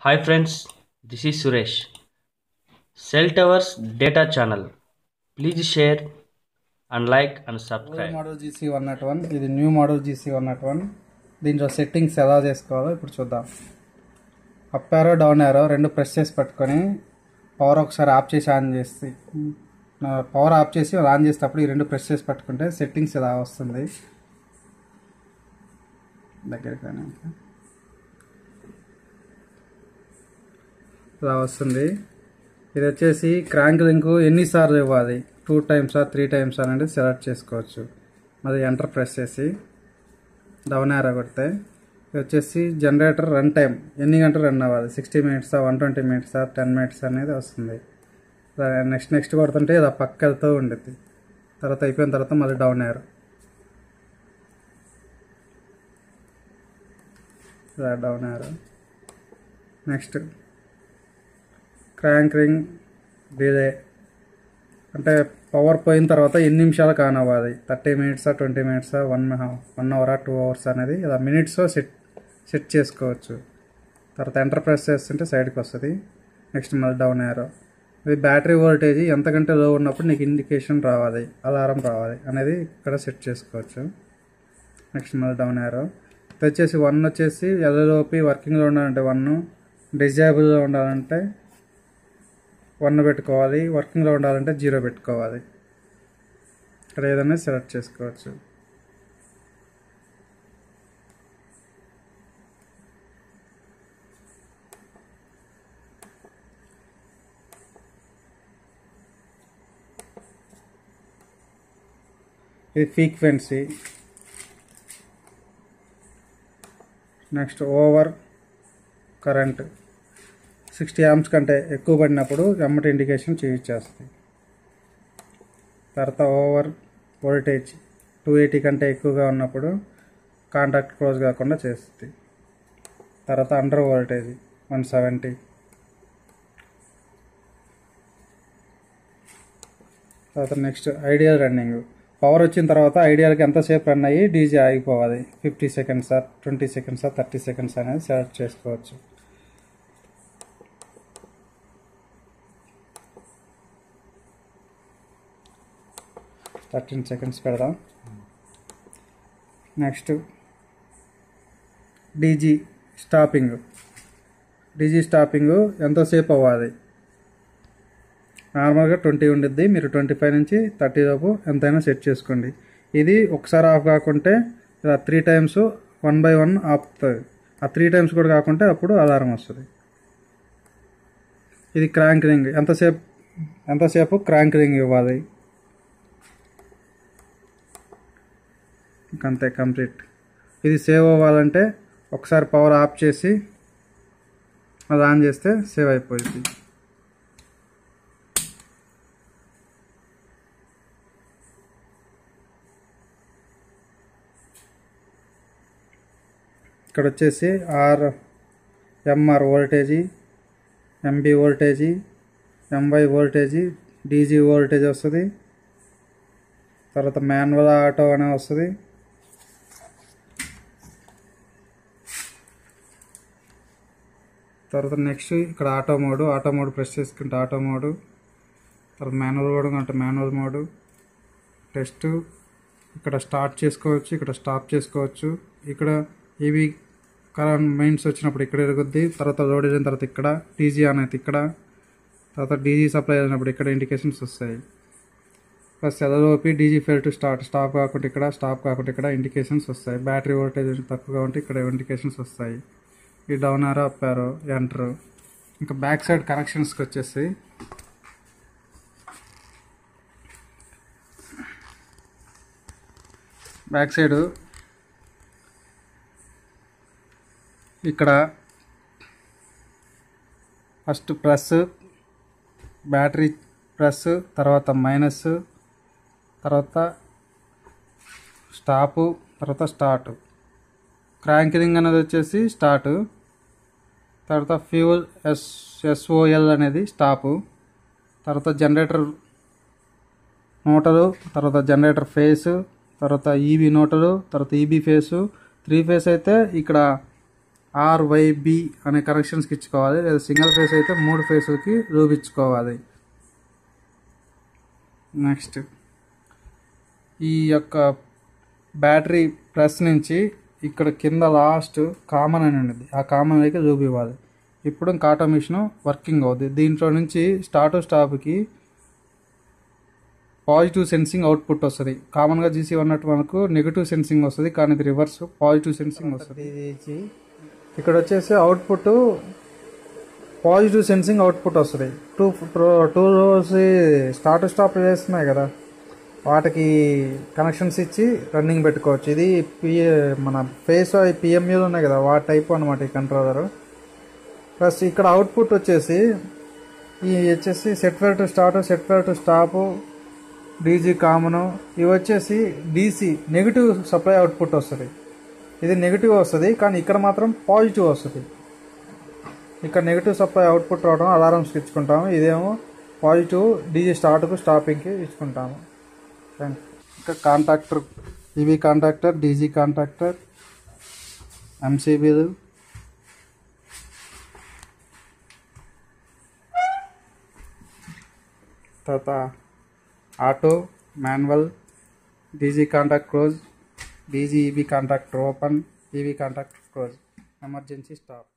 Hi friends, this is Suresh. Cell Towers Data Channel. Please share and like and old subscribe. Model GC one not one ఇది new model GC one not one దీంట్లో settings ఎలా చేసుకోవాలో ఇప్పుడు చూద్దాం up arrow down arrow రెండు press చేసి పట్టుకొని power ఒకసారి ఆఫ్ చేసి ఆన్ చేసి పవర్ ఆఫ్ చేసి ఆన్ చేసేటప్పుడు ఈ రెండు ప్రెస్ చేసి పట్టుకుంటే సెట్టింగ్స్ ఇలా వస్తుంది దగ్గరికి రాని ఇంకా. ఇలా వస్తుంది ఇది వచ్చేసి క్రాంక్ లింక్ ఎన్నిసార్లు ఇవ్వాలి టూ టైమ్సా త్రీ టైమ్స్ అనేది సెలెక్ట్ చేసుకోవచ్చు మరి ఎంటర్ ప్రెస్ చేసి డౌన్ యారో కొడితే ఇది వచ్చేసి జనరేటర్ రన్ టైం ఎన్ని గంటలు రన్ అవ్వాలి సిక్స్టీ మినిట్సా వన్ ట్వంటీ మినిట్సా టెన్ మినిట్స్ అనేది వస్తుంది నెక్స్ట్ నెక్స్ట్ కొడుతుంటే ఇది ఆ పక్క వెళ్తూ ఉండిద్ది తర్వాత అయిపోయిన తర్వాత మళ్ళీ డౌన్ యారో ఇలా down arrow next crank ring delay అంటే పవర్ పోయిన తర్వాత ఎన్ని నిమిషాలు కాన్ అవ్వాలి థర్టీ మినిట్సా ట్వంటీ మినిట్సా వన్ వన్ అవరా టూ అవర్స్ అనేది ఇలా మినిట్స్ సెట్ సెట్ చేసుకోవచ్చు తర్వాత ఎంటర్ ప్రెస్ చేస్తుంటే సైడ్కి వస్తుంది నెక్స్ట్ మళ్ళీ డౌన్ యారో ఇది బ్యాటరీ వోల్టేజ్ ఎంతకంటే లో ఉన్నప్పుడు నీకు ఇండికేషన్ రావాలి అలారం రావాలి అనేది ఇక్కడ సెట్ చేసుకోవచ్చు నెక్స్ట్ మళ్ళీ డౌన్ యారో ఇది వచ్చేసి వన్ వచ్చేసి ఎల్లోపి వర్కింగ్లో ఉండాలంటే వన్ డిజేబుల్లో ఉండాలంటే వన్ పెట్టుకోవాలి వర్కింగ్లో ఉండాలంటే జీరో పెట్టుకోవాలి ఇక్కడ ఏదైనా సెలెక్ట్ చేసుకోవచ్చు ఇది frequency next over current sixty amps కంటే ఎక్కువ పడినప్పుడు ఎమ్మటి ఇండికేషన్ చేస్తుంది తర్వాత ఓవర్ వోల్టేజ్ టూ ఎయిటీ కంటే ఎక్కువగా ఉన్నప్పుడు కాంటాక్ట్ క్లోజ్ కాకుండా చేస్తుంది తర్వాత అండర్ వోల్టేజ్ వన్ సెవెంటీ తర్వాత నెక్స్ట్ ఐడియల్ రన్నింగ్ పవర్ వచ్చిన తర్వాత ఐడియల్కి ఎంతసేపు రన్ అయ్యి డీజే ఆగిపోవాలి ఫిఫ్టీ సెకండ్సా ట్వంటీ సెకండ్సా థర్టీ సెకండ్స్ అనేది సెలెక్ట్ చేసుకోవచ్చు థర్టీన్ సెకండ్స్ పెడదాం next DG stopping DG stopping ఎంతసేపు అవ్వాలి నార్మల్గా ట్వంటీ ఉండిద్ది మీరు ట్వంటీ ఫైవ్ నుంచి థర్టీ లోపు ఎంతైనా సెట్ చేసుకోండి ఇది ఒకసారి ఆఫ్ కాకుంటే ఇలా three times one by one ఆపుతుంది ఆ త్రీ టైమ్స్ కూడా కాకుంటే అప్పుడు అలారం వస్తుంది ఇది క్రాంక్ రింగ్ ఎంతసేపు ఎంతసేపు క్రాంక్ రింగ్ ఇవ్వాలి అంతే కంప్లీట్ ఇది సేవ్ అవ్వాలంటే ఒకసారి పవర్ ఆఫ్ చేసి అది ఆన్ చేస్తే సేవ్ అయిపోయింది ఇక్కడ వచ్చేసి R MR voltage MB voltage MY voltage DG voltage వస్తుంది తర్వాత మాన్యువల్ ఆటో అనే వస్తుంది తర్వాత నెక్స్ట్ ఇక్కడ auto mode auto mode press చేసుకుంటే ఆటో మోడ్ తర్వాత మాన్యువల్ మోడ్ అంటే మాన్యువల్ మోడ్ టెస్ట్ ఇక్కడ స్టార్ట్ చేసుకోవచ్చు ఇక్కడ స్టాప్ చేసుకోవచ్చు ఇక్కడ ఇవి కరెంట్ మెయిన్స్ వచ్చినప్పుడు ఇక్కడ ఎరుగుద్ది తర్వాత లోడ్ అయిన తర్వాత ఇక్కడ డీజీ అనేది ఇక్కడ తర్వాత డీజీ సప్లై అయినప్పుడు ఇక్కడ ఇండికేషన్స్ వస్తాయి ప్లస్ ఎదలోపి DG fail to start stop కాకుండా ఇక్కడ స్టాప్ కాకుండా ఇక్కడ ఇండికేషన్స్ వస్తాయి బ్యాటరీ వోల్టేజ్ తక్కువగా ఉంటే ఇక్కడ ఇండికేషన్స్ వస్తాయి ఈ డౌన్ ఆరో అప్ ఆరో ఎంటర్ ఇంకా బ్యాక్ సైడ్ కనెక్షన్స్కి వచ్చేసి బ్యాక్ సైడ్ ఇక్కడ ఫస్ట్ ప్లస్ బ్యాటరీ ప్లస్ తర్వాత మైనస్ తర్వాత స్టాపు తర్వాత స్టార్ట్ క్రాంకింగ్ అనేది వచ్చేసి స్టార్ట్ తర్వాత ఫ్యూల్ ఎస్ ఎస్ఓఎల్ అనేది స్టాపు తర్వాత జనరేటర్ నోటలు తర్వాత జనరేటర్ ఫేస్ తర్వాత ఈబీ నోటలు తర్వాత ఈబీ ఫేసు త్రీ ఫేస్ అయితే ఇక్కడ ఆర్వైబి అనే కనెక్షన్స్కి ఇచ్చుకోవాలి లేదా సింగిల్ ఫేస్ అయితే మూడు ఫేసులకి చూపించుకోవాలి నెక్స్ట్ ఈ యొక్క బ్యాటరీ ప్లస్ నుంచి ఇక్కడ కింద లాస్ట్ కామన్ అని ఉండేది ఆ కామన్ అయితే చూపివ్వాలి ఇప్పుడు ఇంకా ఆటోమేషన్ వర్కింగ్ అవుద్ది దీంట్లో నుంచి స్టార్ట్ స్టాప్కి పాజిటివ్ సెన్సింగ్ అవుట్పుట్ వస్తుంది కామన్గా జీసీ ఉన్నట్టు మనకు నెగిటివ్ సెన్సింగ్ వస్తుంది కానీ ఇది రివర్స్ పాజిటివ్ సెన్సింగ్ వస్తుంది ఇది ఇక్కడ వచ్చేసి అవుట్పుట్ పాజిటివ్ సెన్సింగ్ అవుట్పుట్ వస్తుంది టూ టూ రోజు స్టార్ట్ స్టాప్ చేస్తున్నాయి కదా వాటికి కనెక్షన్స్ ఇచ్చి రన్నింగ్ పెట్టుకోవచ్చు ఇది పిఏ మన ఫేస్ పిఎంయూలు ఉన్నాయి కదా వాటి టైప్ అనమాట ఈ కంట్రోలర్ ప్లస్ ఇక్కడ అవుట్పుట్ వచ్చేసి ఈ వచ్చేసి సెట్వేర్ టు స్టార్ట్ సెట్వేర్ టు స్టాప్ డీజీ కామన్ ఇవి వచ్చేసి డీసీ నెగిటివ్ సప్లై అవుట్పుట్ వస్తుంది ఇది నెగిటివ్ వస్తుంది కానీ ఇక్కడ మాత్రం పాజిటివ్ వస్తుంది ఇక్కడ నెగిటివ్ సప్లై అవుట్పుట్ రావడం అలారమ్స్కి ఇచ్చుకుంటాము ఇదేమో పాజిటివ్ డీజీ స్టార్ట్కు స్టాపింగ్కి ఇచ్చుకుంటాము ఇంకా contactor EV contactor DG contactor ఎంసీబీలు తర్వాత auto manual DG contact close DG EB contact open EV contact close emergency stop